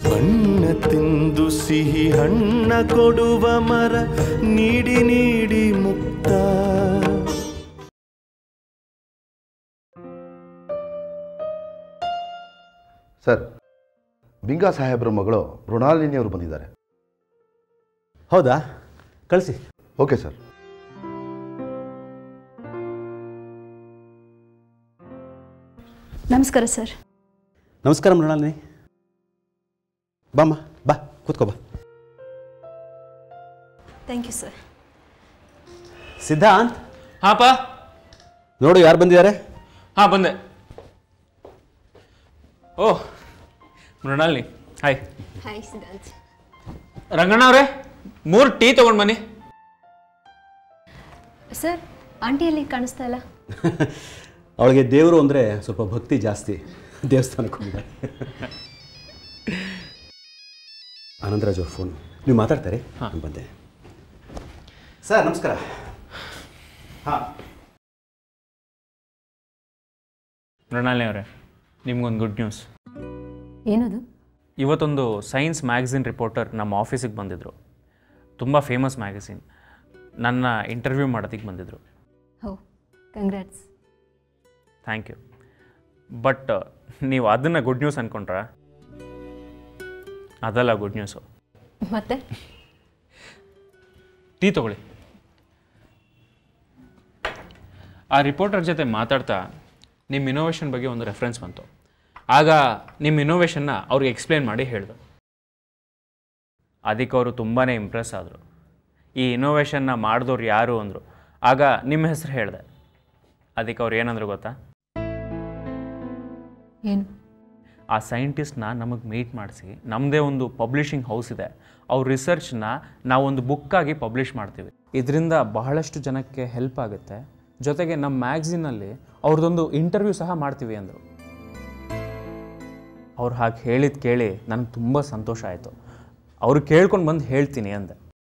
ಬಣ್ಣ ತಿಂದು ಸಿಹಿ ಹಣ್ಣ ಕೊಡುವ ಮರ ನೀಡಿ ನೀಡಿ ಮುಕ್ತ ಸರ್ ಬಿಂಗಾ ಸಾಹೇಬ್ರ ಮಗಳು ಮೃಣಾಲಿನಿ ಅವರು ಬಂದಿದ್ದಾರೆ ಹೌದಾ ಕಳಿಸಿ ಓಕೆ ಸರ್ ನಮಸ್ಕಾರ ಸರ್ ನಮಸ್ಕಾರ ಮೃಣಾಲಿನಿ ಬಾಮ್ಮ ಬಾ ಕೂತ್ಕೋ ಬಾ ಥ್ಯಾಂಕ್ ಯು ಸರ್ ಸಿದ್ಧಾಂತ್ ಹಾಪ ನೋಡು ಯಾರು ಬಂದಿದ್ದಾರೆ ಹಾಂ ಬಂದೆ ಓ ಮೃಣಾಲಿನಿ ಹಾಯ್ ಹಾಯ್ ಸಿದ್ಧಾಂತ್ ರಂಗಣ್ಣ ಅವರೇ ಮೂರು ಟೀ ತೊಗೊಂಡು ಬನ್ನಿ ಸರ್ ಆಂಟಿಯಲ್ಲಿ ಕಾಣಿಸ್ತಾ ಇಲ್ಲ ಅವಳಿಗೆ ದೇವರು ಅಂದರೆ ಸ್ವಲ್ಪ ಭಕ್ತಿ ಜಾಸ್ತಿ ದೇವಸ್ಥಾನಕ್ಕೆ ಹೋಗಿದ್ದಾರೆ ಆನಂದರಾಜ್ ಅವ್ರ ಫೋನ್ ನೀವು ಮಾತಾಡ್ತಾರೆ ನಾನು ಬಂದೆ ಸರ್ ನಮಸ್ಕಾರ ಹಾಂ ಮೃಣಾಲಿನಿ ಅವರೇ ನಿಮ್ಗೊಂದು ಗುಡ್ ನ್ಯೂಸ್ ಏನದು ಇವತ್ತೊಂದು ಸೈನ್ಸ್ ಮ್ಯಾಗಝಿನ್ ರಿಪೋರ್ಟರ್ ನಮ್ಮ ಆಫೀಸಿಗೆ ಬಂದಿದ್ದರು ತುಂಬ ಫೇಮಸ್ ಮ್ಯಾಗಝಿನ್ ನನ್ನ ಇಂಟರ್ವ್ಯೂ ಮಾಡೋದಕ್ಕೆ ಬಂದಿದ್ದರು ಹೋ ಕಂಗ್ರ್ಯಾಟ್ಸ್ ಥ್ಯಾಂಕ್ ಯು ಬಟ್ ನೀವು ಅದನ್ನು ಗುಡ್ ನ್ಯೂಸ್ ಅಂದ್ಕೊಂಡ್ರಾ ಅದಲ್ಲ ಗುಡ್ ನ್ಯೂಸು ಮತ್ತೆ ಟೀ ತಗೊಳ್ಳಿ ಆ ರಿಪೋರ್ಟರ್ ಜೊತೆ ಮಾತಾಡ್ತಾ ನಿಮ್ಮ ಇನೋವೇಷನ್ ಬಗ್ಗೆ ಒಂದು ರೆಫರೆನ್ಸ್ ಬಂತು ಆಗ ನಿಮ್ಮ ಇನೋವೇಷನ್ನ ಅವ್ರಿಗೆ ಎಕ್ಸ್ಪ್ಲೇನ್ ಮಾಡಿ ಹೇಳಿದೆ ಅದಕ್ಕೆ ಅವರು ತುಂಬಾ ಇಂಪ್ರೆಸ್ ಆದರು ಈ ಇನೋವೇಷನ್ನ ಮಾಡಿದವ್ರು ಯಾರು ಅಂದರು ಆಗ ನಿಮ್ಮ ಹೆಸರು ಹೇಳಿದೆ ಅದಕ್ಕೆ ಅವ್ರು ಏನಂದ್ರು ಗೊತ್ತಾ ಏನು ಆ ಸೈಂಟಿಸ್ಟ್ನ ನಮಗೆ ಮೀಟ್ ಮಾಡಿಸಿ ನಮ್ಮದೇ ಒಂದು ಪಬ್ಲಿಷಿಂಗ್ ಹೌಸ್ ಇದೆ ಅವ್ರ ರಿಸರ್ಚ್ನ ನಾವೊಂದು ಬುಕ್ಕಾಗಿ ಪಬ್ಲಿಷ್ ಮಾಡ್ತೀವಿ ಇದರಿಂದ ಬಹಳಷ್ಟು ಜನಕ್ಕೆ ಹೆಲ್ಪ್ ಆಗುತ್ತೆ ಜೊತೆಗೆ ನಮ್ಮ ಮ್ಯಾಗ್ಝಿನಲ್ಲಿ ಅವ್ರದ್ದೊಂದು ಇಂಟರ್ವ್ಯೂ ಸಹ ಮಾಡ್ತೀವಿ ಅಂದರು ಅವ್ರು ಹಾಗೆ ಹೇಳಿದ ಕೇಳಿ ನನಗೆ ತುಂಬ ಸಂತೋಷ ಆಯಿತು ಅವ್ರು ಕೇಳ್ಕೊಂಡು ಬಂದು ಹೇಳ್ತೀನಿ ಅಂದೆ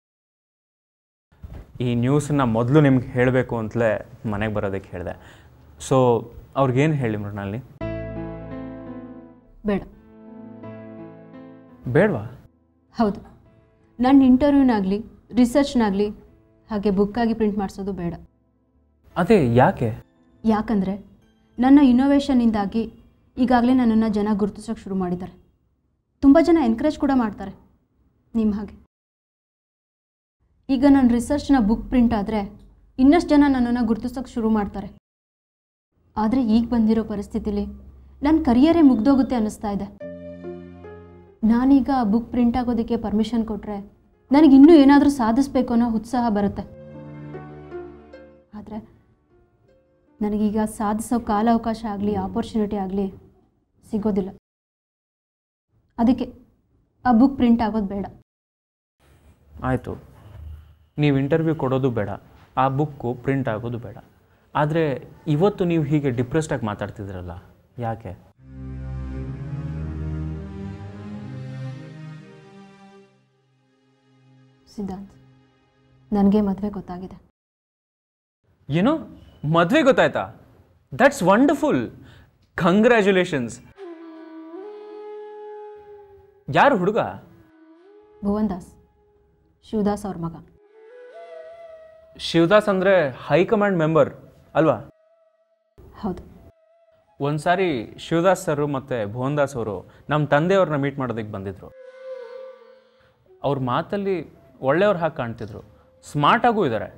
ಈ ನ್ಯೂಸನ್ನ ಮೊದಲು ನಿಮ್ಗೆ ಹೇಳಬೇಕು ಅಂತಲೇ ಮನೆಗೆ ಬರೋದಕ್ಕೆ ಹೇಳಿದೆ ಸೊ ಅವ್ರಿಗೇನು ಹೇಳಿ ಮೃಣಾಲಿ ಬೇಡ ಬೇಡವಾ ಹೌದು ನನ್ನ ಇಂಟರ್ವ್ಯೂನಾಗಲಿ ರಿಸರ್ಚ್ನಾಗಲಿ ಹಾಗೆ ಬುಕ್ಕಾಗಿ ಪ್ರಿಂಟ್ ಮಾಡಿಸೋದು ಬೇಡ ಅದೇ ಯಾಕೆ ಯಾಕಂದರೆ ನನ್ನ ಇನೋವೇಷನ್ನಿಂದಾಗಿ ಈಗಾಗಲೇ ನನ್ನನ್ನು ಜನ ಗುರುತಿಸೋಕೆ ಶುರು ಮಾಡಿದ್ದಾರೆ ತುಂಬ ಜನ ಎನ್ಕರೇಜ್ ಕೂಡ ಮಾಡ್ತಾರೆ ನಿಮ್ಮ ಹಾಗೆ ಈಗ ನನ್ನ ರಿಸರ್ಚ್ನ ಬುಕ್ ಪ್ರಿಂಟ್ ಆದರೆ ಇನ್ನಷ್ಟು ಜನ ನನ್ನನ್ನು ಗುರುತಿಸೋಕೆ ಶುರು ಮಾಡ್ತಾರೆ ಆದರೆ ಈಗ ಬಂದಿರೋ ಪರಿಸ್ಥಿತಿಲಿ ನನ್ನ ಕರಿಯರೇ ಮುಗ್ದೋಗುತ್ತೆ ಅನ್ನಿಸ್ತಾ ಇದೆ ನಾನೀಗ ಆ ಬುಕ್ ಪ್ರಿಂಟ್ ಆಗೋದಕ್ಕೆ ಪರ್ಮಿಷನ್ ಕೊಟ್ಟರೆ ನನಗೆ ಇನ್ನೂ ಏನಾದರೂ ಸಾಧಿಸ್ಬೇಕು ಅನ್ನೋ ಉತ್ಸಾಹ ಬರುತ್ತೆ ಆದರೆ ನನಗೀಗ ಸಾಧಿಸೋ ಕಾಲಾವಕಾಶ ಆಗಲಿ ಆಪರ್ಚುನಿಟಿ ಆಗಲಿ ಸಿಗೋದಿಲ್ಲ ಅದಕ್ಕೆ ಆ ಬುಕ್ ಪ್ರಿಂಟ್ ಆಗೋದು ಬೇಡ ಆಯಿತು ನೀವು ಇಂಟರ್ವ್ಯೂ ಕೊಡೋದು ಬೇಡ ಆ ಬುಕ್ಕು ಪ್ರಿಂಟ್ ಆಗೋದು ಬೇಡ ಆದರೆ ಇವತ್ತು ನೀವು ಹೀಗೆ ಡಿಪ್ರೆಸ್ಡಾಗಿ ಮಾತಾಡ್ತಿದ್ರಲ್ಲ ಯಾಕೆ ಸಿದ್ಧಾಂತ್ ನನಗೆ ಮದುವೆ ಗೊತ್ತಾಗಿದೆ ಏನು ಮದುವೆ ಗೊತ್ತಾಯ್ತಾ ದಟ್ಸ್ ವಂಡರ್ಫುಲ್ ಕಂಗ್ರ್ಯಾಚುಲೇಷನ್ಸ್ ಯಾರು ಹುಡುಗ ಭುವನ್ ದಾಸ್ ಶಿವದಾಸ್ ಅವ್ರ ಮಗ ಶಿವದಾಸ್ ಅಂದರೆ ಹೈಕಮಾಂಡ್ ಮೆಂಬರ್ ಅಲ್ವಾ ಹೌದು ಒಂದು ಸಾರಿ ಶಿವದಾಸ್ ಸರು ಮತ್ತು ಭುವನ್ ದಾಸ್ ಅವರು ನಮ್ಮ ತಂದೆಯವ್ರನ್ನ ಮೀಟ್ ಮಾಡೋದಕ್ಕೆ ಬಂದಿದ್ದರು ಅವ್ರ ಮಾತಲ್ಲಿ ಒಳ್ಳೆಯವ್ರು ಹಾಗೆ ಕಾಣ್ತಿದ್ರು ಸ್ಮಾರ್ಟಾಗೂ ಇದ್ದಾರೆ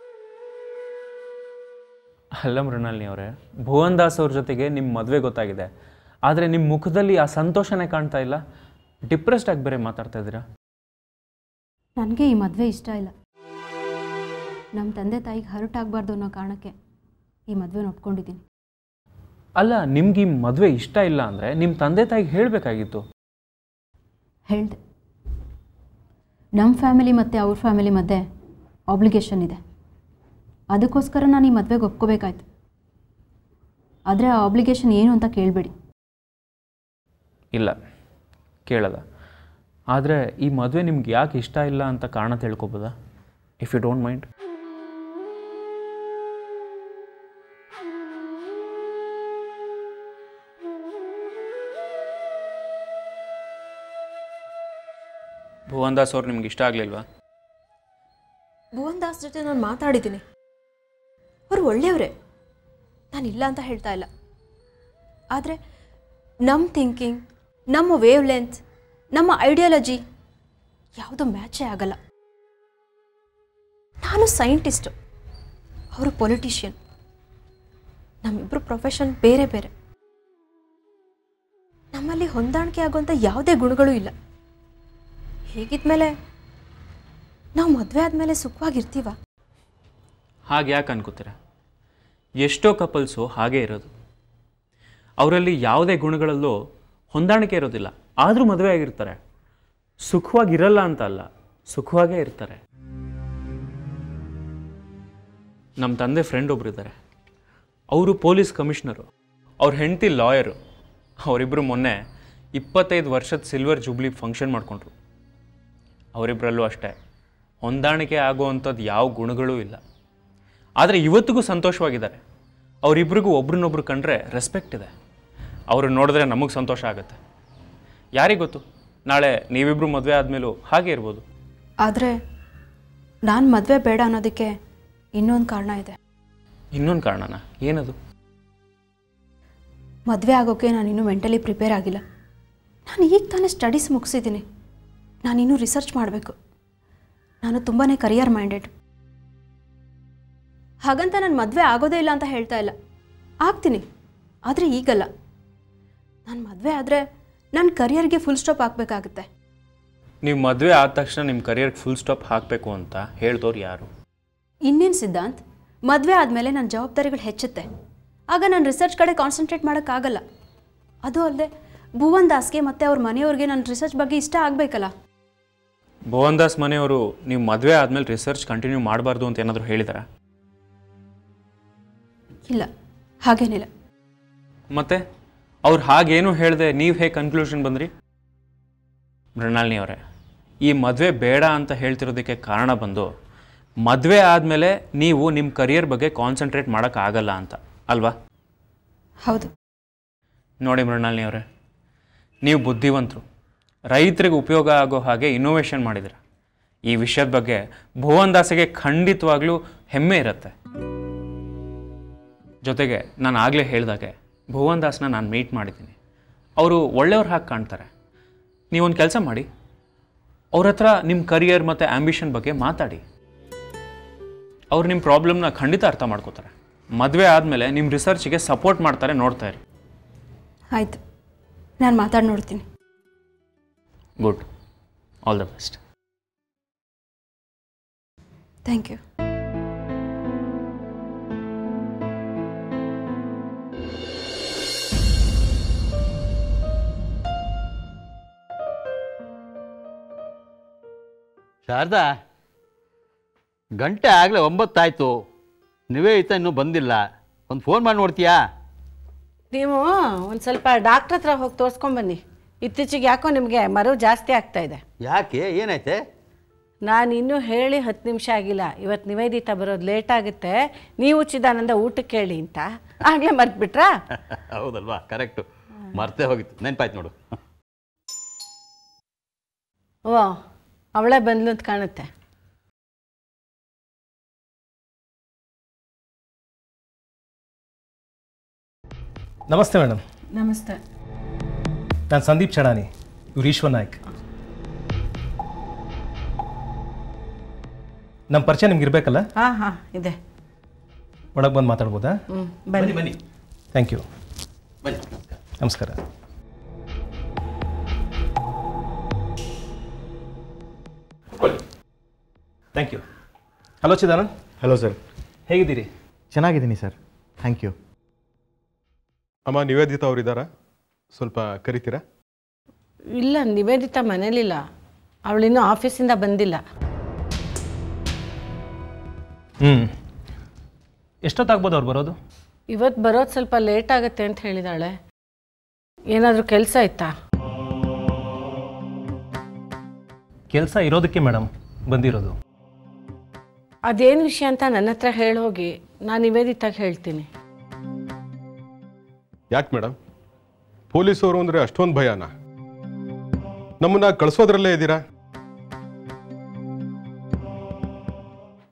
ಅಲ್ಲ ಮೃಣಾಲಿನಿ ಅವರೇ ಭುವನ್ ದಾಸ್ ಅವ್ರ ಜೊತೆಗೆ ನಿಮ್ಮ ಮದುವೆ ಗೊತ್ತಾಗಿದೆ ಆದರೆ ನಿಮ್ಮ ಮುಖದಲ್ಲಿ ಆ ಸಂತೋಷನೇ ಕಾಣ್ತಾ ಇಲ್ಲ ಡಿಪ್ರೆಸ್ಡ್ ಆಗಿ ಬೇರೆ ಮಾತಾಡ್ತಾ ಇದ್ದೀರಾ ನನಗೆ ಈ ಮದುವೆ ಇಷ್ಟ ಇಲ್ಲ ನಮ್ಮ ತಂದೆ ತಾಯಿಗೆ ಹರ್ಟ್ ಆಗಬಾರ್ದು ಅನ್ನೋ ಕಾರಣಕ್ಕೆ ಈ ಮದುವೆ ಒಪ್ಕೊಂಡಿದ್ದೀನಿ ಅಲ್ಲ ನಿಮ್ಗೆ ಈ ಮದುವೆ ಇಷ್ಟ ಇಲ್ಲ ಅಂದರೆ ನಿಮ್ಮ ತಂದೆ ತಾಯಿಗೆ ಹೇಳಬೇಕಾಗಿತ್ತು ಹೇಳಿದೆ ನಮ್ಮ ಫ್ಯಾಮಿಲಿ ಮತ್ತು ಅವ್ರ ಫ್ಯಾಮಿಲಿ ಮಧ್ಯೆ ಆಬ್ಲಿಗೇಷನ್ ಇದೆ ಅದಕ್ಕೋಸ್ಕರ ನಾನು ಈ ಮದುವೆಗೆ ಒಪ್ಕೋಬೇಕಾಯ್ತು ಆದರೆ ಆ ಆಬ್ಲಿಗೇಷನ್ ಏನು ಅಂತ ಕೇಳಬೇಡಿ ಇಲ್ಲ ಕೇಳಲ್ಲ ಆದರೆ ಈ ಮದುವೆ ನಿಮ್ಗೆ ಯಾಕೆ ಇಷ್ಟ ಇಲ್ಲ ಅಂತ ಕಾರಣ ತಿಳ್ಕೊಬೋದಾ if you don't mind Bhuvan Das ಅವ್ರು ನಿಮ್ಗೆ ಇಷ್ಟ ಆಗಲಿಲ್ವಾ ಭುವನ್ ದಾಸ್ ಜೊತೆ ನಾನು ಮಾತಾಡಿದ್ದೀನಿ ಅವ್ರು ಒಳ್ಳೆಯವರೇ ನಾನು ಇಲ್ಲ ಅಂತ ಹೇಳ್ತಾ ಇಲ್ಲ ಆದರೆ ನಮ್ಮ ಥಿಂಕಿಂಗ್ ನಮ್ಮ ವೇವ್ ಲೆಂತ್ ನಮ್ಮ ಐಡಿಯಾಲಜಿ ಯಾವುದೂ ಮ್ಯಾಚೇ ಆಗಲ್ಲ ನಾನು ಸೈಂಟಿಸ್ಟು ಅವರು ಪೊಲಿಟಿಷಿಯನ್ ನಮ್ಮಿಬ್ಬರು ಪ್ರೊಫೆಷನ್ ಬೇರೆ ಬೇರೆ ನಮ್ಮಲ್ಲಿ ಹೊಂದಾಣಿಕೆ ಆಗುವಂಥ ಯಾವುದೇ ಗುಣಗಳೂ ಇಲ್ಲ ಹೀಗಿದ್ಮೇಲೆ ನಾವು ಮದುವೆ ಆದಮೇಲೆ ಸುಖವಾಗಿರ್ತೀವ ಹಾಗೆ ಯಾಕೆ ಅನ್ಕೋತೀರ ಎಷ್ಟೋ ಕಪಲ್ಸು ಹಾಗೇ ಇರೋದು ಅವರಲ್ಲಿ ಯಾವುದೇ ಗುಣಗಳಲ್ಲೂ ಹೊಂದಾಣಿಕೆ ಇರೋದಿಲ್ಲ ಆದರೂ ಮದುವೆ ಆಗಿರ್ತಾರೆ ಸುಖವಾಗಿರಲ್ಲ ಅಂತ ಅಲ್ಲ ಸುಖವಾಗೇ ಇರ್ತಾರೆ ನಮ್ಮ ತಂದೆ ಫ್ರೆಂಡ್ ಒಬ್ರು ಇದ್ದಾರೆ ಅವರು ಪೊಲೀಸ್ ಕಮಿಷನರು ಅವ್ರ ಹೆಂಡತಿ ಲಾಯರು ಅವರಿಬ್ಬರು ಮೊನ್ನೆ ಇಪ್ಪತ್ತೈದು ವರ್ಷದ ಸಿಲ್ವರ್ ಜೂಬ್ಲಿ ಫಂಕ್ಷನ್ ಮಾಡಿಕೊಂಡ್ರು ಅವರಿಬ್ಬರಲ್ಲೂ ಅಷ್ಟೇ ಹೊಂದಾಣಿಕೆ ಆಗುವಂಥದ್ದು ಯಾವ ಗುಣಗಳೂ ಇಲ್ಲ ಆದರೆ ಇವತ್ತಿಗೂ ಸಂತೋಷವಾಗಿದ್ದಾರೆ ಅವರಿಬ್ಬರಿಗೂ ಒಬ್ರನ್ನೊಬ್ರು ಕಂಡ್ರೆ ರೆಸ್ಪೆಕ್ಟ್ ಇದೆ ಅವರು ನೋಡಿದ್ರೆ ನಮಗೆ ಸಂತೋಷ ಆಗುತ್ತೆ ಯಾರಿಗೆ ಗೊತ್ತು ನಾಳೆ ನೀವಿಬ್ಬರು ಮದುವೆ ಆದಮೇಲೂ ಹಾಗೆ ಇರ್ಬೋದು ಆದರೆ ನಾನು ಮದುವೆ ಬೇಡ ಅನ್ನೋದಕ್ಕೆ ಇನ್ನೊಂದು ಕಾರಣ ಇದೆ ಇನ್ನೊಂದು ಕಾರಣನ ಏನದು ಮದುವೆ ಆಗೋಕ್ಕೆ ನಾನು ಇನ್ನೂ ಮೆಂಟಲಿ ಪ್ರಿಪೇರ್ ಆಗಿಲ್ಲ ನಾನು ಈಗ ತಾನೇ ಸ್ಟಡೀಸ್ ಮುಗಿಸಿದ್ದೀನಿ ನಾನಿನ್ನೂ ರಿಸರ್ಚ್ ಮಾಡಬೇಕು ನಾನು ತುಂಬಾ ಕರಿಯರ್ ಮೈಂಡೆಡ್ ಹಾಗಂತ ನಾನು ಮದುವೆ ಆಗೋದೇ ಇಲ್ಲ ಅಂತ ಹೇಳ್ತಾ ಇಲ್ಲ ಆಗ್ತೀನಿ ಆದರೆ ಈಗಲ್ಲ ನಾನು ಮದುವೆ ಆದರೆ ನನ್ನ ಕರಿಯರ್ಗೆ ಫುಲ್ ಸ್ಟಾಪ್ ಹಾಕಬೇಕಾಗುತ್ತೆ ನೀವು ಮದುವೆ ಆದ ತಕ್ಷಣ ನಿಮ್ಮ ಕರಿಯರ್ಗೆ ಫುಲ್ ಸ್ಟಾಪ್ ಹಾಕಬೇಕು ಅಂತ ಹೇಳ್ದವ್ರು ಯಾರು ಇನ್ನೇನು ಸಿದ್ಧಾಂತ್ ಮದುವೆ ಆದಮೇಲೆ ನನ್ನ ಜವಾಬ್ದಾರಿಗಳು ಹೆಚ್ಚುತ್ತೆ ಆಗ ನಾನು ರಿಸರ್ಚ್ ಕಡೆ ಕಾನ್ಸಂಟ್ರೇಟ್ ಮಾಡೋಕ್ಕಾಗಲ್ಲ ಅದು ಅಲ್ಲದೆ ಭುವನ್ ದಾಸ್ಗೆ ಮತ್ತು ಅವ್ರ ಮನೆಯವ್ರಿಗೆ ನನ್ನ ರಿಸರ್ಚ್ ಬಗ್ಗೆ ಇಷ್ಟ ಆಗಬೇಕಲ್ಲ ಭುವನ್ ದಾಸ್ ಮನೆಯವರು ನೀವು ಮದುವೆ ಆದಮೇಲೆ ರಿಸರ್ಚ್ ಕಂಟಿನ್ಯೂ ಮಾಡಬಾರ್ದು ಅಂತ ಏನಾದರೂ ಹೇಳಿದಾರಾ ಇಲ್ಲ ಹಾಗೇನಿಲ್ಲ ಮತ್ತೆ ಅವ್ರು ಹಾಗೇನು ಹೇಳಿದೆ ನೀವು ಹೇಗೆ ಕನ್ಕ್ಲೂಷನ್ ಬಂದ್ರಿ ಮೃಣಾಲಿನಿ ಅವರೇ ಈ ಮದುವೆ ಬೇಡ ಅಂತ ಹೇಳ್ತಿರೋದಕ್ಕೆ ಕಾರಣ ಬಂದು ಮದುವೆ ಆದಮೇಲೆ ನೀವು ನಿಮ್ಮ ಕರಿಯರ್ ಬಗ್ಗೆ ಕಾನ್ಸಂಟ್ರೇಟ್ ಮಾಡೋಕ್ಕಾಗಲ್ಲ ಅಂತ ಅಲ್ವಾ ಹೌದು ನೋಡಿ ಮೃಣಾಲಿನಿ ಅವರೇ ನೀವು ಬುದ್ಧಿವಂತರು ರೈತರಿಗೆ ಉಪಯೋಗ ಆಗೋ ಹಾಗೆ ಇನ್ನೋವೇಷನ್ ಮಾಡಿದಿರ ಈ ವಿಷಯದ ಬಗ್ಗೆ ಭುವನ್ ದಾಸಿಗೆ ಖಂಡಿತವಾಗ್ಲೂ ಹೆಮ್ಮೆ ಇರುತ್ತೆ ಜೊತೆಗೆ ನಾನು ಆಗಲೇ ಹೇಳಿದಾಗೆ ಭುವನ್ ದಾಸ್ನ ನಾನು ಮೀಟ್ ಮಾಡಿದ್ದೀನಿ ಅವರು ಒಳ್ಳೆಯವ್ರು ಹಾಗೆ ಕಾಣ್ತಾರೆ ನೀವೊಂದು ಕೆಲಸ ಮಾಡಿ ಅವ್ರ ಹತ್ರ ನಿಮ್ಮ ಕರಿಯರ್ ಮತ್ತು ಆ್ಯಂಬಿಷನ್ ಬಗ್ಗೆ ಮಾತಾಡಿ ಅವ್ರು ನಿಮ್ಮ ಪ್ರಾಬ್ಲಮ್ನ ಖಂಡಿತ ಅರ್ಥ ಮಾಡ್ಕೋತಾರೆ ಮದುವೆ ಆದಮೇಲೆ ನಿಮ್ಮ ರಿಸರ್ಚ್ಗೆ ಸಪೋರ್ಟ್ ಮಾಡ್ತಾರೆ ನೋಡ್ತಾ ಇರಿ ಆಯಿತು ನಾನು ಮಾತಾಡಿ ನೋಡ್ತೀನಿ good all the best thank you Sharada ಗಂಟೆ ಆಗಲೇ ಒಂಬತ್ತಾಯ್ತು ನಿವೇದಿತ ಇನ್ನೂ ಬಂದಿಲ್ಲ ಒಂದು ಫೋನ್ ಮಾಡಿ ನೋಡ್ತೀಯಾ ನೀವು ಒಂದು ಸ್ವಲ್ಪ ಡಾಕ್ಟ್ರ್ ಹತ್ರ ಹೋಗಿ ತೋರಿಸ್ಕೊಂಬನ್ನಿ ಇತ್ತೀಚೆಗೆ ಯಾಕೋ ನಿಮಗೆ ಮರವು ಜಾಸ್ತಿ ಆಗ್ತಾ ಇದೆ ಯಾಕೆ ಏನಾಯ್ತೆ ನಾನು ಇನ್ನೂ ಹೇಳಿ ಹತ್ತು ನಿಮಿಷ ಆಗಿಲ್ಲ ಇವತ್ತು ನಿವೇದಿತ ಬರೋದು ಲೇಟ್ ಆಗುತ್ತೆ ನೀವು ಚಿದಾನಂದ ಊಟಕ್ಕೆ ಹೇಳಿ ಅಂತ ಆಗಲೇ ಮರ್ತ್ಬಿಟ್ರಾ ಹೌದಲ್ವಾ ಕರೆಕ್ಟು ಮರ್ತೇ ಹೋಗಿತ್ತು ನೆನಪಾಯ್ತು ನೋಡು ಓ ಅವಳೇ ಬಂದ್ಲು ಅಂತ ಕಾಣುತ್ತೆ ನಮಸ್ತೆ ಮೇಡಮ್ ನಮಸ್ತೆ ನಾನು ಸಂದೀಪ್ ಚಡಾನಿ ಇವ್ರು ಈಶ್ವರ್ ನಾಯ್ಕ್ ನಮ್ಮ ಪರಿಚಯ ನಿಮ್ಗೆ ಇರಬೇಕಲ್ಲ ಹಾಂ ಹಾಂ ಇದೆ ಒಳಗೆ ಬಂದು ಮಾತಾಡ್ಬೋದಾ ಹ್ಞೂ ಬನ್ನಿ ಬನ್ನಿ ಥ್ಯಾಂಕ್ ಯು ಬನ್ನಿ ನಮಸ್ಕಾರ thank you hello Chidanand hello sir ಹೇಗಿದ್ದೀರಿ ಚೆನ್ನಾಗಿದ್ದೀನಿ ಸರ್ ಥ್ಯಾಂಕ್ ಯು ಅಮ್ಮ ನಿವೇದಿತಾ ಅವರಿದ್ದಾರಾ ಸ್ವಲ್ಪ ಕರಿತೀರಾ ಇಲ್ಲ ನಿವೇದಿತ ಮನೇಲಿಲ್ಲ ಅವಳಿನ್ನೂ ಆಫೀಸಿಂದ ಬಂದಿಲ್ಲ ಹ್ಞೂ ಎಷ್ಟೊತ್ತಾಗ್ಬೋದು ಅವ್ರು ಬರೋದು ಇವತ್ತು ಬರೋದು ಸ್ವಲ್ಪ ಲೇಟ್ ಆಗುತ್ತೆ ಅಂತ ಹೇಳಿದಾಳೆ ಏನಾದರೂ ಕೆಲಸ ಇತ್ತಾ ಕೆಲಸ ಇರೋದಕ್ಕೆ ಮೇಡಮ್ ಬಂದಿರೋದು ಅದೇನು ವಿಷಯ ಅಂತ ನನ್ನ ಹತ್ರ ಹೇಳಿ ಹೋಗಿ ನಾನು ನಿವೇದಿತಾಗ ಹೇಳ್ತೀನಿ ಯಾಕೆ ಮೇಡಮ್ ಪೊಲೀಸವರು ಅಂದರೆ ಅಷ್ಟೊಂದು ಭಯನಾ ನಮ್ಮನ್ನ ಕಳಿಸೋದ್ರಲ್ಲೇ ಇದ್ದೀರಾ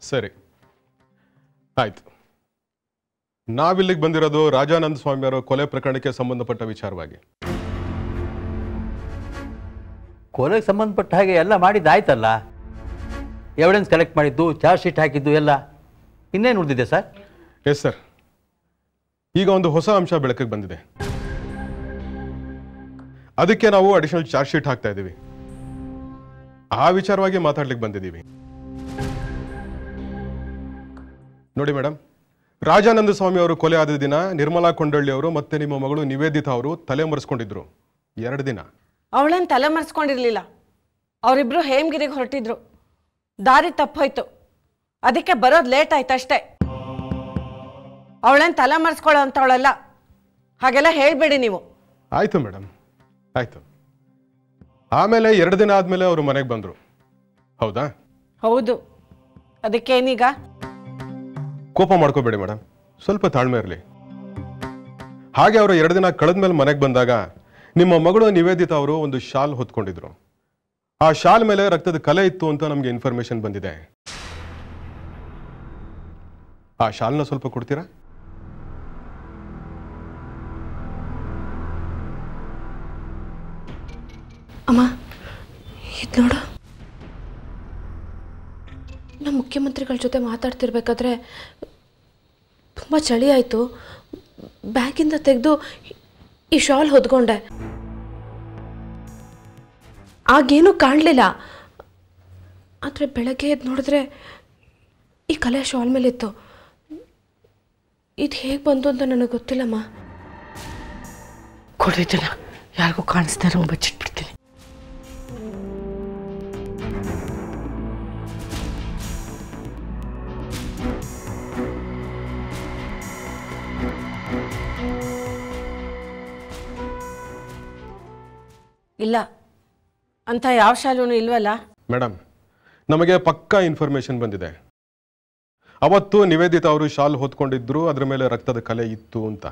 ಸರಿ ಆಯ್ತು ನಾವಿಲ್ಲಿಗೆ ಬಂದಿರೋದು ರಾಜಾನಂದ ಸ್ವಾಮಿಯವರ ಕೊಲೆ ಪ್ರಕರಣಕ್ಕೆ ಸಂಬಂಧಪಟ್ಟ ವಿಚಾರವಾಗಿ ಕೊಲೆಗೆ ಸಂಬಂಧಪಟ್ಟ ಹಾಗೆ ಎಲ್ಲ ಮಾಡಿದ್ದಾಯ್ತಲ್ಲ ಎವಿಡೆನ್ಸ್ ಕಲೆಕ್ಟ್ ಮಾಡಿದ್ದು ಚಾರ್ಜ್ ಶೀಟ್ ಹಾಕಿದ್ದು ಎಲ್ಲ ಇನ್ನೇನು ಉಳಿದಿದೆ ಸರ್ ಎಸ್ ಸರ್ ಈಗ ಒಂದು ಹೊಸ ಅಂಶ ಬೆಳಕಿಗೆ ಬಂದಿದೆ ಅದಕ್ಕೆ ನಾವು ಅಡಿಷನಲ್ ಚಾರ್ಜ್ ಶೀಟ್ ಹಾಕ್ತಾ ಇದ್ದೀವಿ ಆ ವಿಚಾರವಾಗಿ ಮಾತಾಡ್ಲಿಕ್ಕೆ ಬಂದಿದ್ದೀವಿ ನೋಡಿ ಮೇಡಮ್ ರಾಜಾನಂದ ಸ್ವಾಮಿ ಅವರು ಕೊಲೆ ಆದ ದಿನ ನಿರ್ಮಲಾ ಕೊಂಡಳ್ಳಿ ಅವರು ಮತ್ತೆ ನಿಮ್ಮ ಮಗಳು ನಿವೇದಿತಾ ಅವರು ತಲೆ ಮರೆಸ್ಕೊಂಡಿದ್ರು ಎರಡು ದಿನ ಅವಳೇನು ತಲೆ ಮರೆಸ್ಕೊಂಡಿರ್ಲಿಲ್ಲ ಅವರಿಬ್ರು ಹೇಮಗಿರಿಗೆ ಹೊರಟಿದ್ರು ದಾರಿ ತಪ್ಪೋಯ್ತು ಅದಕ್ಕೆ ಬರೋದು ಲೇಟ್ ಆಯ್ತು ಅಷ್ಟೇ ಅವಳೇನು ತಲೆ ಮರೆಸ್ಕೊಳ್ಳೋ ಅಂಥವಳಲ್ಲ ಹಾಗೆಲ್ಲ ಹೇಳ್ಬೇಡಿ ನೀವು ಆಯ್ತು ಮೇಡಮ್ ಆಯ್ತು ಆಮೇಲೆ ಎರಡು ದಿನ ಆದಮೇಲೆ ಅವರು ಮನೆಗೆ ಬಂದರು ಹೌದಾ ಹೌದು ಅದಕ್ಕೇನೀಗ ಕೋಪ ಮಾಡ್ಕೋಬೇಡಿ ಮೇಡಮ್ ಸ್ವಲ್ಪ ತಾಳ್ಮೆ ಇರಲಿ ಹಾಗೆ ಅವರು ಎರಡು ದಿನ ಕಳೆದ್ಮೇಲೆ ಮನೆಗೆ ಬಂದಾಗ ನಿಮ್ಮ ಮಗಳು ನಿವೇದಿತಾ ಅವರು ಒಂದು ಶಾಲ್ ಹೊತ್ಕೊಂಡಿದ್ರು ಆ ಶಾಲ್ ಮೇಲೆ ರಕ್ತದ ಕಲೆ ಇತ್ತು ಅಂತ ನಮಗೆ ಇನ್ಫಾರ್ಮೇಶನ್ ಬಂದಿದೆ ಆ ಶಾಲ್ನ ಸ್ವಲ್ಪ ಕೊಡ್ತೀರಾ ಅಮ್ಮ ಇದು ನೋಡು ನಮ್ಮ ಮುಖ್ಯಮಂತ್ರಿಗಳ ಜೊತೆ ಮಾತಾಡ್ತಿರ್ಬೇಕಾದ್ರೆ ತುಂಬ ಚಳಿ ಆಯಿತು ಬ್ಯಾಗಿಂದ ತೆಗೆದು ಈ ಶಾಲ್ ಹೊದ್ಕೊಂಡೆ ಆಗೇನೂ ಕಾಣಲಿಲ್ಲ ಆದರೆ ಬೆಳಗ್ಗೆ ಎದ್ದು ನೋಡಿದ್ರೆ ಈ ಕಲೆ ಶಾಲ್ ಮೇಲಿತ್ತು ಇದು ಹೇಗೆ ಬಂತು ಅಂತ ನನಗೆ ಗೊತ್ತಿಲ್ಲಮ್ಮ ಕೊಡಿದ್ದಲ್ಲ ಯಾರಿಗೂ ಕಾಣಿಸ್ತಾ ಇರೋ ಬಚ್ಚಿಟ್ಬಿಡ್ತೀನಿ ಇಲ್ಲ ಅಂತ ಯಾವ ಶಾಲೂನು ಇಲ್ವಲ್ಲ ಮೇಡಮ್ ನಮಗೆ ಪಕ್ಕಾ ಇನ್ಫಾರ್ಮೇಶನ್ ಬಂದಿದೆ ಅವತ್ತು ನಿವೇದಿತಾ ಅವರು ಶಾಲ್ ಹೊತ್ಕೊಂಡಿದ್ರು ಅದ್ರ ಮೇಲೆ ರಕ್ತದ ಕಲೆ ಇತ್ತು ಅಂತ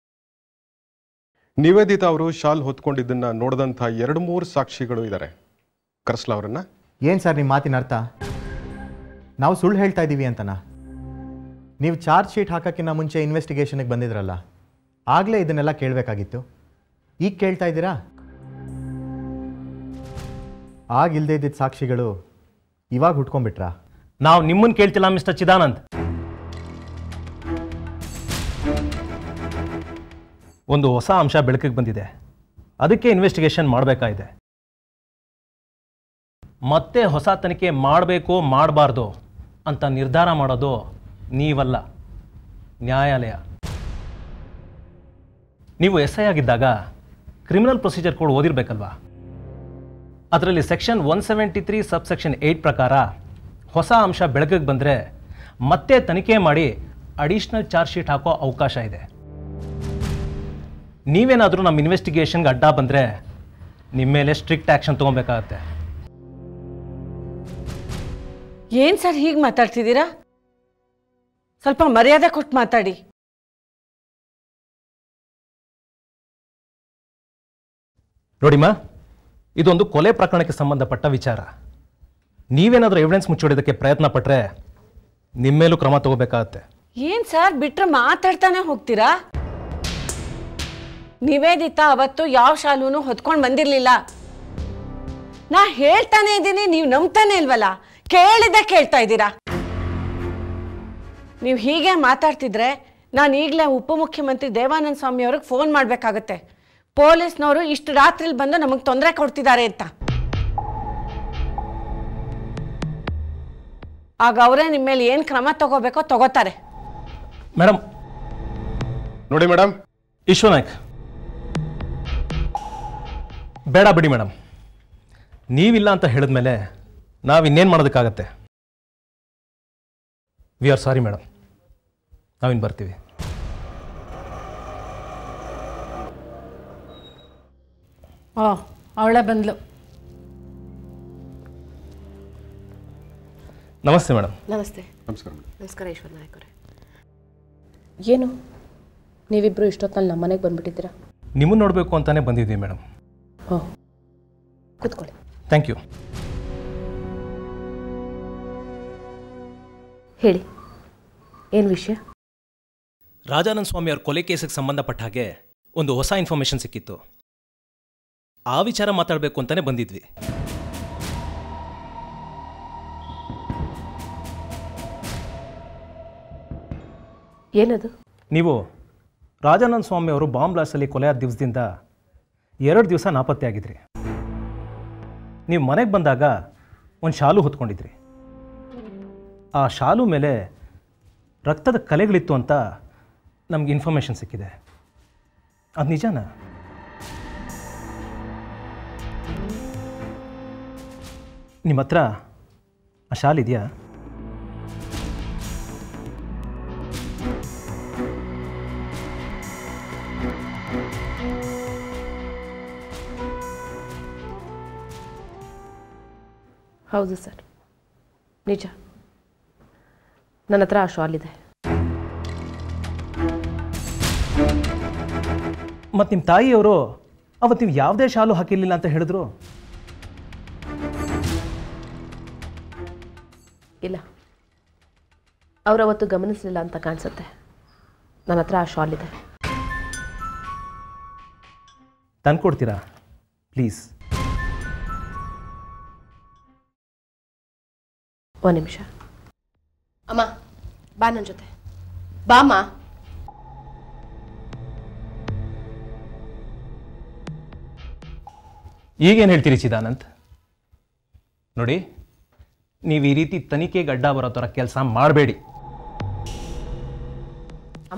ನಿವೇದಿತಾ ಅವರು ಶಾಲ್ ಹೊತ್ಕೊಂಡಿದ್ದನ್ನ ನೋಡಿದಂಥ ಎರಡು ಮೂರು ಸಾಕ್ಷಿಗಳು ಇದ್ದಾರೆ ಕರ್ಸ್ಲ ಅವರನ್ನ ಏನು ಸರ್ ನಿಮ್ಮ ಮಾತಿನ ಅರ್ಥ ನಾವು ಸುಳ್ಳು ಹೇಳ್ತಾ ಇದ್ದೀವಿ ಅಂತನಾ ನೀವು ಚಾರ್ಜ್ ಶೀಟ್ ಹಾಕೋಕ್ಕಿಂತ ಮುಂಚೆ ಇನ್ವೆಸ್ಟಿಗೇಷನ್ಗೆ ಬಂದಿದ್ರಲ್ಲ ಆಗಲೇ ಇದನ್ನೆಲ್ಲ ಕೇಳಬೇಕಾಗಿತ್ತು ಈಗ ಕೇಳ್ತಾ ಇದ್ದೀರಾ ಆಗ ಇಲ್ಲದೆ ಇದ್ದಿದ್ದ ಸಾಕ್ಷಿಗಳು ಇವಾಗ ಹುಟ್ಕೊಂಡ್ಬಿಟ್ರಾ ನಾವು ನಿಮ್ಮನ್ನು ಕೇಳ್ತಿಲ್ಲ ಮಿಸ್ಟರ್ ಚಿದಾನಂದ್ ಒಂದು ಹೊಸ ಅಂಶ ಬೆಳಕಿಗೆ ಬಂದಿದೆ ಅದಕ್ಕೆ ಇನ್ವೆಸ್ಟಿಗೇಷನ್ ಮಾಡಬೇಕಾಗಿದೆ ಮತ್ತೆ ಹೊಸ ತನಿಖೆ ಮಾಡಬೇಕು ಮಾಡಬಾರ್ದು ಅಂತ ನಿರ್ಧಾರ ಮಾಡೋದು ನೀವಲ್ಲ ನ್ಯಾಯಾಲಯ ನೀವು ಎಸ್ ಐ ಆಗಿದ್ದಾಗ ಕ್ರಿಮಿನಲ್ ಪ್ರೊಸೀಜರ್ ಕೋಡ್ ಓದಿರ್ಬೇಕಲ್ವಾ ಅದರಲ್ಲಿ section one seventy three sub section eight ಪ್ರಕಾರ ಹೊಸ ಅಂಶ ಬೆಳಕಿಗೆ ಬಂದರೆ ಮತ್ತೆ ತನಿಖೆ ಮಾಡಿ ಅಡಿಷ್ನಲ್ ಚಾರ್ಜ್ ಶೀಟ್ ಹಾಕೋ ಅವಕಾಶ ಇದೆ ನೀವೇನಾದರೂ ನಮ್ಮ ಇನ್ವೆಸ್ಟಿಗೇಷನ್ಗೆ ಅಡ್ಡ ಬಂದರೆ ನಿಮ್ಮ ಮೇಲೆ ಸ್ಟ್ರಿಕ್ಟ್ ಆ್ಯಕ್ಷನ್ ತೊಗೊಬೇಕಾಗತ್ತೆ ಏನ್ ಸರ್ ಹೀಗೆ ಮಾತಾಡ್ತಿದ್ದೀರಾ ಸ್ವಲ್ಪ ಮರ್ಯಾದೆ ಕೊಟ್ಟು ಮಾತಾಡಿ ನೋಡಿಮ್ಮ ಇದೊಂದು ಕೊಲೆ ಪ್ರಕರಣಕ್ಕೆ ಸಂಬಂಧಪಟ್ಟ ವಿಚಾರ ನೀವೇನಾದರೂ ಎವಿಡೆನ್ಸ್ ಮುಚ್ಚಿಡೋದಕ್ಕೆ ಪ್ರಯತ್ನ ಪಟ್ಟರೆ ನಿಮ್ಮ ಮೇಲೂ ಕ್ರಮ ತಗೋಬೇಕಾಗತ್ತೆ ಏನ್ ಸರ್ ಬಿಟ್ರೆ ಮಾತಾಡ್ತಾನೆ ಹೋಗ್ತೀರಾ ನಿವೇದಿತಾ ಅವತ್ತು ಯಾವ ಶಾಲೂನು ಹೊತ್ಕೊಂಡು ಬಂದಿರ್ಲಿಲ್ಲ ನಾ ಹೇಳ್ತಾನೆ ಇದ್ದೀನಿ ನೀವು ನಂಬ್ತಾನೆ ಇಲ್ವಲ್ಲ ಕೇಳಿದ್ದೆ ಕೇಳ್ತಾ ಇದ್ದೀರಾ ನೀವು ಹೀಗೆ ಮಾತಾಡ್ತಿದ್ರೆ ನಾನು ಈಗಲೇ ಉಪಮುಖ್ಯಮಂತ್ರಿ ದೇವಾನಂದ ಸ್ವಾಮಿ ಅವ್ರಿಗೆ ಫೋನ್ ಮಾಡಬೇಕಾಗತ್ತೆ ಪೊಲೀಸ್ನವರು ಇಷ್ಟು ರಾತ್ರಿಲಿ ಬಂದು ನಮಗೆ ತೊಂದರೆ ಕೊಡ್ತಿದ್ದಾರೆ ಅಂತ ಆಗ ಅವರೇ ನಿಮ್ಮ ಮೇಲೆ ಏನು ಕ್ರಮ ತಗೋಬೇಕೋ ತಗೋತಾರೆ ಮೇಡಮ್ ನೋಡಿ ಮೇಡಮ್ ವಿಶ್ವನಾಯ್ಕ್ ಬೇಡ ಬಿಡಿ ಮೇಡಮ್ ನೀವಿಲ್ಲ ಅಂತ ಹೇಳಿದ್ಮೇಲೆ ನಾವು ಇನ್ನೇನು ಮಾಡೋದಕ್ಕಾಗತ್ತೆ ವಿ ಆರ್ ಸಾರಿ ಮೇಡಮ್ ನಾವಿನ್ನು ಬರ್ತೀವಿ ಓ ಅವಳೇ ಬಂದ್ಲು ನಮಸ್ತೆ ಮೇಡಮ್ ನಮಸ್ತೆ ನಮಸ್ಕಾರ ನಮಸ್ಕಾರ ಈಶ್ವರ್ ನಾಯಕ್ ಅವರೇ ಏನು ನೀವಿಬ್ಬರು ಇಷ್ಟೊತ್ತಲ್ಲಿ ನಮ್ಮ ಮನೆಗೆ ಬಂದ್ಬಿಟ್ಟಿದ್ದೀರಾ ನಿಮ್ಮನ್ನು ನೋಡಬೇಕು ಅಂತಾನೆ ಬಂದಿದ್ದೀವಿ ಮೇಡಮ್ ಓ ಕೂತ್ಕೊಳ್ಳಿ ಥ್ಯಾಂಕ್ ಯು ಹೇಳಿ ಏನು ವಿಷಯ ರಾಜಾನಂದ ಸ್ವಾಮಿ ಅವ್ರ ಕೊಲೆ ಕೇಸಿಗೆ ಸಂಬಂಧಪಟ್ಟ ಹಾಗೆ ಒಂದು ಹೊಸ ಇನ್ಫಾರ್ಮೇಷನ್ ಸಿಕ್ಕಿತ್ತು ಆ ವಿಚಾರ ಮಾತಾಡಬೇಕು ಅಂತಾನೆ ಬಂದಿದ್ವಿ ಏನದು ನೀವು ರಾಜಾನಂದ ಸ್ವಾಮಿ ಅವರು ಬಾಂಬ್ ಬ್ಲಾಸ್ಟಲ್ಲಿ ಕೊಲೆ ಆದ ದಿವಸದಿಂದ ಎರಡು ದಿವಸ ನಾಪತ್ತೆ ಆಗಿದ್ರಿ ನೀವು ಮನೆಗೆ ಬಂದಾಗ ಒಂದು ಶಾಲು ಹೊತ್ಕೊಂಡಿದ್ರಿ ಆ ಶಾಲು ಮೇಲೆ ರಕ್ತದ ಕಲೆಗಳಿತ್ತು ಅಂತ ನಮ್ಗೆ ಇನ್ಫಾರ್ಮೇಷನ್ ಸಿಕ್ಕಿದೆ ಅದು ನಿಜನಾ ನಿಮ್ಮ ಹತ್ರ ಆ ಶಾಲ್ ಇದೆಯಾ ಹೌದು ಸರ್ ನಿಜ ನನ್ನ ಹತ್ರ ಆ ಶಾಲ್ ಇದೆ ಮತ್ತು ನಿಮ್ಮ ತಾಯಿಯವರು ಅವತ್ತು ನೀವು ಯಾವುದೇ ಶಾಲು ಹಾಕಿರಲಿಲ್ಲ ಅಂತ ಹೇಳಿದ್ರು ಇಲ್ಲ ಅವ್ರು ಅವತ್ತು ಗಮನಿಸಲಿಲ್ಲ ಅಂತ ಕಾಣಿಸುತ್ತೆ ನನ್ನ ಹತ್ರ ಆ ಶಾಲ್ ಇದೆ ತಂದ್ಕೊಡ್ತೀರಾ ಪ್ಲೀಸ್ ಒಂದು ನಿಮಿಷ ಅಮ್ಮ ಬಾ ನನ್ನ ಜೊತೆ ಬಾಮ್ಮ ಈಗೇನು ಹೇಳ್ತೀರಿ ಚಿದಾನಂತ್ ನೋಡಿ ನೀವು ಈ ರೀತಿ ತನಿಖೆಗೆ ಅಡ್ಡ ಬರೋ ಥರ ಕೆಲಸ ಮಾಡಬೇಡಿ ಅಮ್ಮ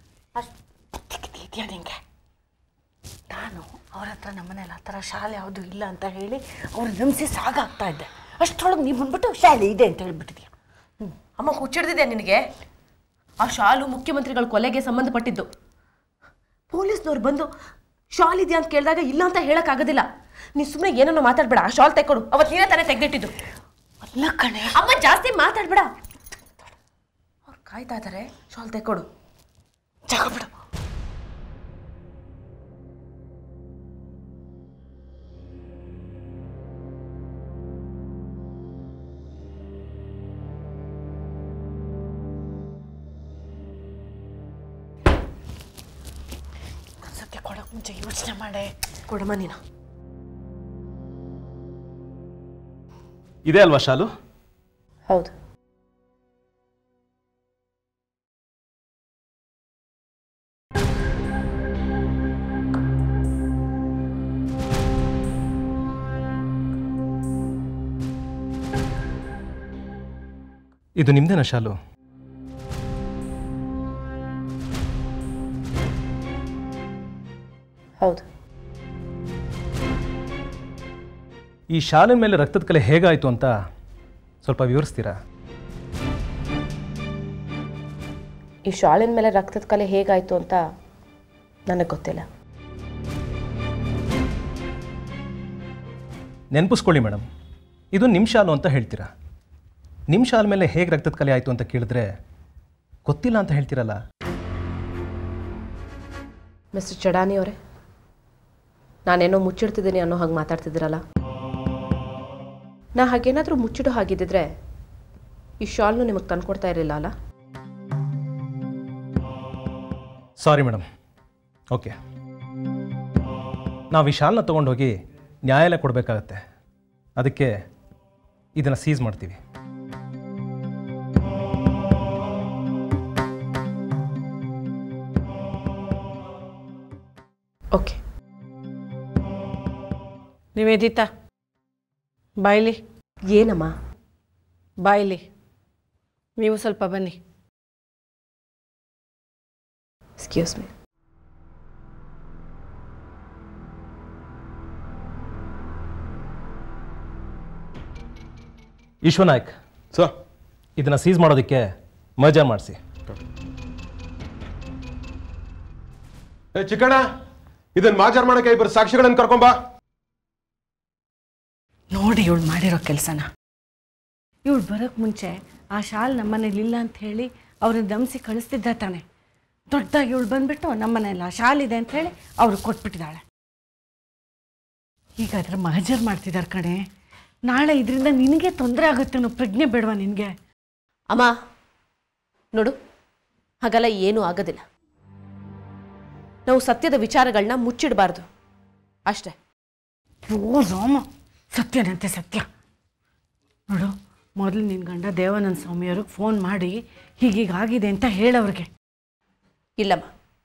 ಅಷ್ಟು ನಿಂಗೆ ನಾನು ಅವ್ರ ಹತ್ರ ನಮ್ಮನೇಲಿ ಆ ಥರ ಶಾಲೆ ಯಾವುದು ಇಲ್ಲ ಅಂತ ಹೇಳಿ ಅವ್ರ ನಂಬಿಸಿ ಸಾಗಾಗ್ತಾ ಇದ್ದೆ ಅಷ್ಟರೊಳಗೆ ನೀವು ಬಂದ್ಬಿಟ್ಟು ಶಾಲೆ ಇದೆ ಅಂತ ಹೇಳ್ಬಿಟ್ಟಿದ್ಯಾ ಅಮ್ಮ ಹುಚ್ಚಿಡ್ದಿದೆ ನಿನಗೆ ಆ ಶಾಲು ಮುಖ್ಯಮಂತ್ರಿಗಳ ಕೊಲೆಗೆ ಸಂಬಂಧಪಟ್ಟಿದ್ದು ಪೊಲೀಸ್ನವ್ರು ಬಂದು ಶಾಲ್ ಇದೆಯಾ ಅಂತ ಕೇಳಿದಾಗ ಇಲ್ಲ ಅಂತ ಹೇಳಕ್ಕಾಗೋದಿಲ್ಲ ನೀ ಸುಮ್ಮನೆ ಏನನ್ನೋ ಮಾತಾಡ್ಬೇಡ ಆ ಶಾಲ್ ತೆಕ್ಕೊಡು ಅವತ್ತು ನೀನೇ ತಾನೇ ತೆಗೆದಿಟ್ಟಿದ್ದು ಅಲ್ಲ ಕಣೆ ಅಮ್ಮ ಜಾಸ್ತಿ ಮಾತಾಡ್ಬೇಡ ಅವ್ರು ಕಾಯ್ತಾ ಇದ್ದಾರೆ ಶಾಲ್ ತೆಕ್ಕೊಡು ಜಾಗ ಬಿಡು ಸತ್ಯ ಕೊಡೋಕೆ ಮುಂಚೆ ಯೋಚನೆ ಮಾಡೆ ಕೊಡಮ್ಮ ನೀನು ಇದೆ ಅಲ್ವಾ ಶಾಲು ಹೌದು ಇದು ನಿಮ್ದೇನಾ ಶಾಲು ಹೌದು ಈ ಶಾಲಿನ ಮೇಲೆ ರಕ್ತದ ಕಲೆ ಹೇಗಾಯಿತು ಅಂತ ಸ್ವಲ್ಪ ವಿವರಿಸ್ತೀರಾ ಈ ಶಾಲಿನ ಮೇಲೆ ರಕ್ತದ ಕಲೆ ಹೇಗಾಯಿತು ಅಂತ ನನಗೆ ಗೊತ್ತಿಲ್ಲ ನೆನಪಿಸ್ಕೊಳ್ಳಿ ಮೇಡಮ್ ಇದು ನಿಮ್ಮ ಶಾಲು ಅಂತ ಹೇಳ್ತೀರಾ ನಿಮ್ಮ ಶಾಲ್ ಮೇಲೆ ಹೇಗೆ ರಕ್ತದ ಕಲೆ ಆಯಿತು ಅಂತ ಕೇಳಿದ್ರೆ ಗೊತ್ತಿಲ್ಲ ಅಂತ ಹೇಳ್ತೀರಲ್ಲ ಮಿಸ್ಟರ್ ಚಡಾನಿ ಅವರೇ ನಾನೇನೋ ಮುಚ್ಚಿಡ್ತಿದ್ದೀನಿ ಅನ್ನೋ ಹಾಗೆ ಮಾತಾಡ್ತಿದ್ದೀರಲ್ಲ ನಾ ಹಾಗೇನಾದರೂ ಮುಚ್ಚಿಡೋ ಹಾಗಿದ್ದಿದ್ರೆ ಈ ಶಾಲ್ನು ನಿಮಗೆ ತಂದ್ಕೊಡ್ತಾ ಇರಲಿಲ್ಲ ಅಲ್ಲ ಸಾರಿ ಮೇಡಮ್ ಓಕೆ ನಾವು ಈ ಶಾಲ್ನ ತೊಗೊಂಡೋಗಿ ನ್ಯಾಯಾಲಯ ಕೊಡಬೇಕಾಗತ್ತೆ ಅದಕ್ಕೆ ಇದನ್ನು ಸೀಸ್ ಮಾಡ್ತೀವಿ ಓಕೆ ನಿವೇದಿತಾ ಬಾಯ್ಲಿ ಏನಮ್ಮ ಬಾಯ್ಲಿ ನೀವು ಸ್ವಲ್ಪ ಬನ್ನಿ ಎಕ್ಸ್ಕ್ಯೂಸ್ ಮೀ ವಿಶ್ವನಾಯಕ್ ಸರ್ ಇದನ್ನು ಸೀಸ್ ಮಾಡೋದಕ್ಕೆ ಮಜಾ ಮಾಡಿಸಿ ಏ ಚಿಕ್ಕಣ್ಣ ಇದನ್ನ ಮಾಜಾರ್ ಮಾಡಕ್ಕೆ ಇಬ್ಬರು ಸಾಕ್ಷಿಗಳನ್ನ ಕರ್ಕೊಂಬಾ ನೋಡಿ ಇವಳು ಮಾಡಿರೋ ಕೆಲಸನ ಇವಳು ಬರೋಕ್ಕೆ ಮುಂಚೆ ಆ ಶಾಲ್ ನಮ್ಮನೇಲಿ ಇಲ್ಲ ಅಂತ ಹೇಳಿ ಅವ್ರನ್ನ ದಂಸಿ ಕಳಿಸ್ತಿದ್ದ ತಾನೆ ದೊಡ್ಡದಾಗಿ ಇವಳು ಬಂದ್ಬಿಟ್ಟು ನಮ್ಮನೇಲಿ ಆ ಶಾಲ್ ಇದೆ ಅಂತ ಹೇಳಿ ಅವ್ರು ಕೊಟ್ಬಿಟ್ಟಿದ್ದಾಳೆ ಈಗ ಅದ್ರ ಮಹಜರ್ ಮಾಡ್ತಿದ್ದಾರೆ ಕಣೆ ನಾಳೆ ಇದರಿಂದ ನಿನಗೆ ತೊಂದರೆ ಆಗುತ್ತೆ ಅನ್ನೋ ಪ್ರಜ್ಞೆ ಬೇಡವಾ ನಿನಗೆ ಅಮ್ಮ ನೋಡು ಹಾಗೆಲ್ಲ ಏನೂ ಆಗೋದಿಲ್ಲ ನಾವು ಸತ್ಯದ ವಿಚಾರಗಳನ್ನ ಮುಚ್ಚಿಡಬಾರ್ದು ಅಷ್ಟೇ ಓ ರಾಮ ಸತ್ಯನಂತೆ ಸತ್ಯ ನೋಡು ಮೊದಲು ನಿನ್ನ ಗಂಡ ದೇವಾನಂದ ಸ್ವಾಮಿಯವ್ರಿಗೆ ಫೋನ್ ಮಾಡಿ ಹೀಗೀಗಾಗಿದೆ ಅಂತ ಹೇಳವ್ರಿಗೆ ಇಲ್ಲಮ್ಮ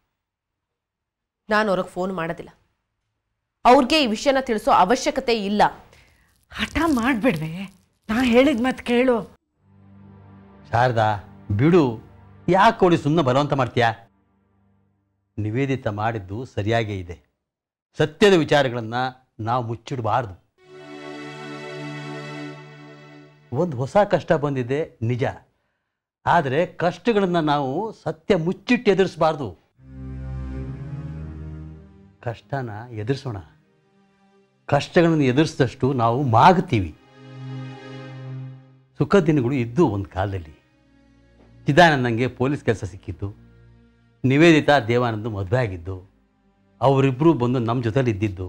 ನಾನು ಅವ್ರಿಗೆ ಫೋನ್ ಮಾಡೋದಿಲ್ಲ ಅವ್ರಿಗೆ ಈ ವಿಷಯನ ತಿಳಿಸೋ ಅವಶ್ಯಕತೆ ಇಲ್ಲ ಹಠ ಮಾಡಿಬಿಡ್ವೆ ನಾ ಹೇಳಿದ ಮತ್ತೆ ಕೇಳು ಶಾರದಾ ಬಿಡು ಯಾಕೆ ಕೊಡಿ ಸುಮ್ಮನೆ ಬಲವಂತ ಮಾಡ್ತೀಯಾ ನಿವೇದಿತ ಮಾಡಿದ್ದು ಸರಿಯಾಗೇ ಇದೆ ಸತ್ಯದ ವಿಚಾರಗಳನ್ನು ನಾವು ಮುಚ್ಚಿಡಬಾರ್ದು ಒಂದು ಹೊಸ ಕಷ್ಟ ಬಂದಿದೆ ನಿಜ ಆದರೆ ಕಷ್ಟಗಳನ್ನು ನಾವು ಸತ್ಯ ಮುಚ್ಚಿಟ್ಟು ಎದುರಿಸಬಾರ್ದು ಕಷ್ಟನ ಎದುರಿಸೋಣ ಕಷ್ಟಗಳನ್ನು ಎದುರಿಸಿದಷ್ಟು ನಾವು ಮಾಗ್ತೀವಿ ಸುಖ ದಿನಗಳು ಇದ್ದು ಒಂದು ಕಾಲದಲ್ಲಿ ಚಿದಾನಂದಂಗೆ ಪೊಲೀಸ್ ಕೆಲಸ ಸಿಕ್ಕಿತ್ತು ನಿವೇದಿತಾ ದೇವಾನಂದ ಮದುವೆ ಆಗಿದ್ದು ಅವರಿಬ್ಬರು ಬಂದು ನಮ್ಮ ಜೊತೆಲಿ ಇದ್ದಿದ್ದು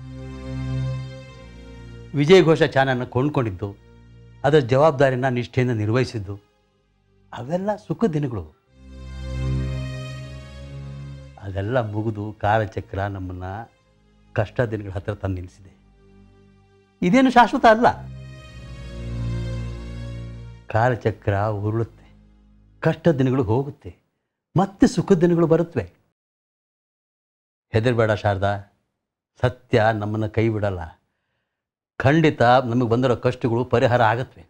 ವಿಜಯ್ ಘೋಷ ಚಾನಲ್ನ ಕೊಂಡ್ಕೊಂಡಿದ್ದು ಅದರ ಜವಾಬ್ದಾರಿನ ನಿಷ್ಠೆಯಿಂದ ನಿರ್ವಹಿಸಿದ್ದು ಅವೆಲ್ಲ ಸುಖ ದಿನಗಳು ಅದೆಲ್ಲ ಮುಗಿದು ಕಾಲಚಕ್ರ ನಮ್ಮನ್ನು ಕಷ್ಟ ದಿನಗಳ ಹತ್ತಿರ ತಂದು ನಿಲ್ಲಿಸಿದೆ ಇದೇನು ಶಾಶ್ವತ ಅಲ್ಲ ಕಾಲಚಕ್ರ ಉರುಳುತ್ತೆ ಕಷ್ಟ ದಿನಗಳು ಹೋಗುತ್ತೆ ಮತ್ತೆ ಸುಖ ದಿನಗಳು ಬರುತ್ತವೆ ಹೆದರ್ಬೇಡ ಶಾರದಾ ಸತ್ಯ ನಮ್ಮನ್ನು ಕೈ ಬಿಡಲ್ಲ ಖಂಡಿತ ನಮಗೆ ಬಂದಿರೋ ಕಷ್ಟಗಳು ಪರಿಹಾರ ಆಗತ್ವೆ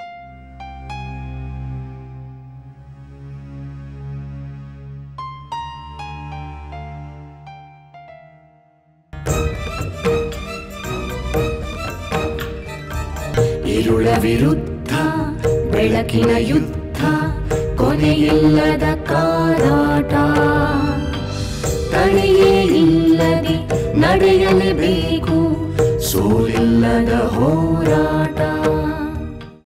ഇരുള വിരുദ്ധ ಬೆಳಕಿನ ಯುದ್ಧ ಕೊನೆಯಿಲ್ಲದ ಕಾದಾಟ ತಡೆಯೇ ಇಲ್ಲದೆ ನಡೆಯಲೇಬೇಕು ಸೋಲಿಲ್ಲದ ಹೋರಾಟ